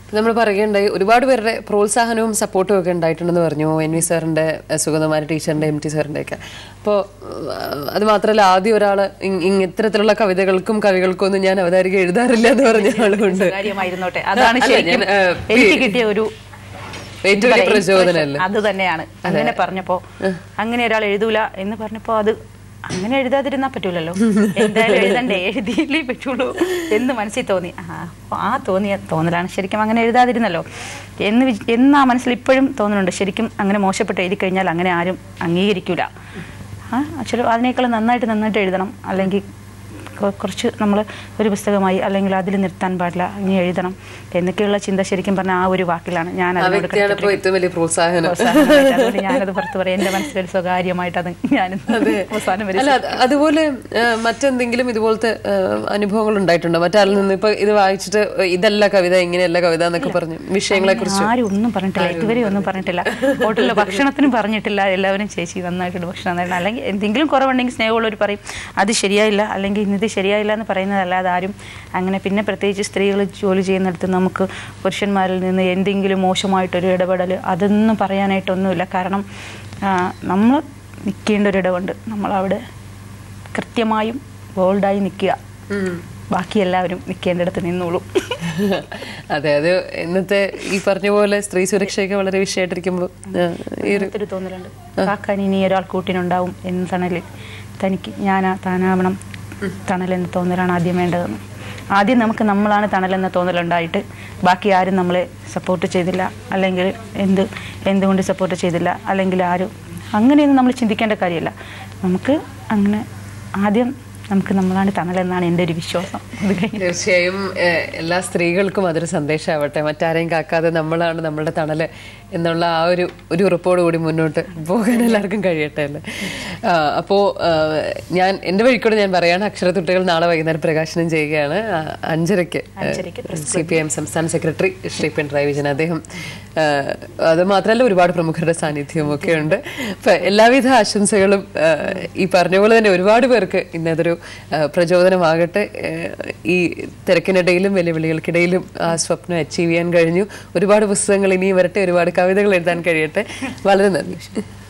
നമ്മൾ പറയുകയുണ്ടായി ഒരുപാട് പേരുടെ പ്രോത്സാഹനവും സപ്പോർട്ടും ഒക്കെ ഉണ്ടായിട്ടുണ്ടെന്ന് പറഞ്ഞു എൻ വി സാറിന്റെ എഹ്, സുഗതകുമാരി ടീച്ചറിന്റെ എം ടി സാറിന്റെ ഒക്കെ അപ്പോൾ അത് മാത്രമല്ല ആദ്യം ഒരാൾ ഇത്തരത്തിലുള്ള കവിതകൾക്കും കവികൾക്കും ഒന്നും ഞാൻ അവതാരിക എഴുതാറില്ല എന്ന് പറഞ്ഞ ആളുണ്ട് കാര്യമായിരുന്നോട്ടെ അതാണ് അല്ല, ശരിക്കും ഞാൻ, ഏഹ്, എനിക്ക് കിട്ടിയ ഒരു ഏറ്റവും വലിയ പ്രചോദനമല്ലേ അത് തന്നെയാണ് അങ്ങനെ പറഞ്ഞപ്പോ അങ്ങനെ ഒരാൾ എഴുതൂല എന്ന് പറഞ്ഞപ്പോ അത് അങ്ങനെ എഴുതാതിരുന്നാ പറ്റൂലല്ലോ എന്തായാലും എഴുതണ്ടേ എഴുതിയില്ലേ പറ്റുള്ളൂ എന്ന് മനസ്സിൽ തോന്നി ആ അപ്പൊ ആ തോന്നിയ തോന്നലാണ് ശരിക്കും അങ്ങനെ എഴുതാതിരുന്നല്ലോ എന്ന് വിച്- എന്ന് ആ മനസ്സിൽ ഇപ്പോഴും തോന്നുന്നുണ്ട് ശരിക്കും അങ്ങനെ മോശപ്പെട്ട് എഴുതി കഴിഞ്ഞാൽ അങ്ങനെ ആരും അംഗീകരിക്കൂല ആ ചില അതിനേക്കാൾ നന്നായിട്ട് നന്നായിട്ട് എഴുതണം അല്ലെങ്കിൽ കൊ- കുറച്ച് നമ്മൾ ഒരു പുസ്തകമായി അല്ലെങ്കിൽ അതിൽ നിർത്താൻ പാടില്ല ഇനി എഴുതണം എന്നൊക്കെയുള്ള ചിന്ത ശരിക്കും പറഞ്ഞ ആ ഒരു വാക്കിലാണ് ഞാൻ ആ അതിനോട് വ്യക്തിയാണ് ഇപ്പോൾ ഏറ്റവും വലിയ പ്രോത്സാഹനം പ്രോത്സാഹനമായിട്ട് അതുകൊണ്ട് ഞാനത് പുറത്ത് പറയാം എന്റെ മനസ്സിലൊരു സ്വകാര്യമായിട്ട് അത് ഞാൻ അവസാനം വരെ അല്ല അത് അതുപോലെ ആ, മറ്റെന്തെങ്കിലും ഇതുപോലത്തെ ആ, അനുഭവങ്ങൾ ഉണ്ടായിട്ടുണ്ടോ മറ്റാളിൽ നിന്ന് ഇപ്പൊ ഇത് വായിച്ചിട്ട് ഇതല്ല കവിത ഇങ്ങനെയല്ല കവിത എന്നൊക്കെ പറഞ്ഞു വിഷയങ്ങളെ കുറിച്ച് ആരും ഒന്നും പറഞ്ഞിട്ടില്ല ഇതുവരെ ഒന്നും പറഞ്ഞിട്ടില്ല ഹോട്ടലിലെ ഭക്ഷണത്തിനും പറഞ്ഞിട്ടില്ല എല്ലാവരും ചേച്ചി നന്നായിട്ടുണ്ട് ഭക്ഷണം തരണം അല്ലെങ്കിൽ എന്തെങ്കിലും കുറവുണ്ടെങ്കിൽ സ്നേഹമുള്ളവർ പറയും അത് ശരിയായില്ല അല്ലെങ്കിൽ ഇന്നത് ശരിയായില്ല എന്ന് പറയുന്നതല്ലാതെ ആരും അങ്ങനെ പിന്നെ പ്രത്യേകിച്ച് സ്ത്രീകൾ ജോലി ചെയ്യുന്നിടത്ത് നമുക്ക് പുരുഷന്മാരിൽ നിന്ന് എന്തെങ്കിലും മോശമായിട്ടൊരു ഇടപെടൽ അതൊന്നും പറയാനായിട്ടൊന്നുമില്ല കാരണം നമ്മൾ നിൽക്കേണ്ട ഒരു ഇടമുണ്ട് നമ്മളവിടെ കൃത്യമായും ബോൾഡായി നിൽക്കുക ബാക്കി എല്ലാവരും നിൽക്കേണ്ടിടത്ത് നിന്നോളൂ അതെ അത് ഇന്നത്തെ ഈ പറഞ്ഞ പോലെ സ്ത്രീ സുരക്ഷയൊക്കെ വളരെ വിഷയമായിട്ടിരിക്കുമ്പോൾ ഈ ഒരു ഒരു തോന്നലുണ്ട് കാക്കാൻ ഇനി ഒരാൾ കൂട്ടിനുണ്ടാവും എന്ന് തണലിൽ തനിക്ക് ഞാനാ താനാവണം തണലെന്ന തോന്നലാണ് ആദ്യം വേണ്ടതെന്ന് ആദ്യം നമുക്ക് നമ്മളാണ് തണലെന്ന തോന്നലുണ്ടായിട്ട് ബാക്കി ആരും നമ്മളെ സപ്പോർട്ട് ചെയ്തില്ല അല്ലെങ്കിൽ എന്ത് എന്തുകൊണ്ട് സപ്പോർട്ട് ചെയ്തില്ല അല്ലെങ്കിൽ ആരും അങ്ങനെയൊന്നും നമ്മൾ ചിന്തിക്കേണ്ട കാര്യമില്ല നമുക്ക് അങ്ങനെ ആദ്യം നമുക്ക് നമ്മളാണ് തണലെന്നാണ് എൻ്റെ ഒരു വിശ്വാസം അത് കഴിഞ്ഞ് തീർച്ചയായും ഏഹ്, എല്ലാ സ്ത്രീകൾക്കും അതൊരു സന്ദേശമാവട്ടെ മറ്റാരെയും കാക്കാതെ നമ്മളാണ് നമ്മുടെ തണല് എന്നുള്ള ആ ഒരു ഒരു ഉറപ്പോട് കൂടി മുന്നോട്ട് പോകാൻ എല്ലാവർക്കും കഴിയട്ടെ അല്ലേ ആ, അപ്പോ ആ, ഞാൻ എൻ്റെ വഴിക്കൂടെ ഞാൻ പറയാണ് അക്ഷരത്തുട്ടികൾ നാളെ വൈകുന്നേരം പ്രകാശനം ചെയ്യുകയാണ് ആ, അഞ്ചരയ്ക്ക് അഞ്ചരയ്ക്ക് സി പി എം സംസ്ഥാന സെക്രട്ടറി ശ്രീ പിണറായി വിജയൻ അദ്ദേഹം ആ, അത് മാത്രമല്ല ഒരുപാട് പ്രമുഖരുടെ സാന്നിധ്യവും ഒക്കെ ഉണ്ട് അപ്പൊ എല്ലാവിധ ആശംസകളും ആ, ഈ പറഞ്ഞ പോലെ തന്നെ ഒരുപാട് പേർക്ക് ഇന്നതൊരു ആ, പ്രചോദനമാകട്ടെ ആ, ഈ തിരക്കിനിടയിലും വെല്ലുവിളികൾക്കിടയിലും ആ സ്വപ്നം അച്ചീവ് ചെയ്യാൻ കഴിഞ്ഞു ഒരുപാട് പുസ്തകങ്ങൾ ഇനിയും വരട്ടെ ഒരുപാട് കവിതകൾ എഴുതാൻ കഴിയട്ടെ വളരെ നന്ദി